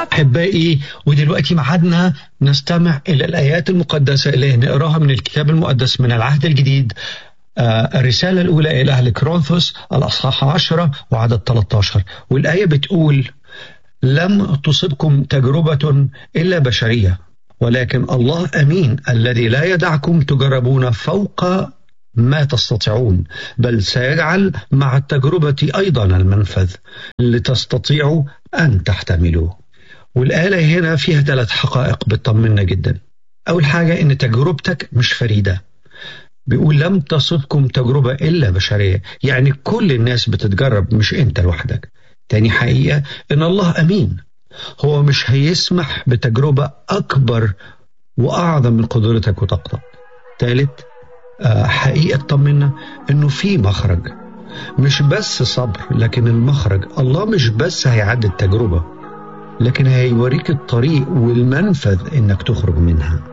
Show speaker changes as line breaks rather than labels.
أحبائي ودلوقتي معادنا نستمع إلى الآيات المقدسة اللي نقراها من الكتاب المقدس من العهد الجديد آه، الرسالة الأولى إلى أهل كرونثوس الأصحاح 10 وعدد 13 والآية بتقول لم تصبكم تجربة إلا بشرية ولكن الله أمين الذي لا يدعكم تجربون فوق ما تستطيعون بل سيجعل مع التجربة أيضا المنفذ لتستطيعوا أن تحتملوا والآية هنا فيها ثلاث حقائق بتطمنا جدا أول حاجة إن تجربتك مش فريدة بيقول لم تصبكم تجربة إلا بشرية يعني كل الناس بتتجرب مش أنت لوحدك تاني حقيقة إن الله أمين هو مش هيسمح بتجربة أكبر وأعظم من قدرتك وطاقتك ثالث آه، حقيقة طمنا إنه في مخرج مش بس صبر لكن المخرج الله مش بس هيعدي التجربة لكن هيوريك الطريق والمنفذ إنك تخرج منها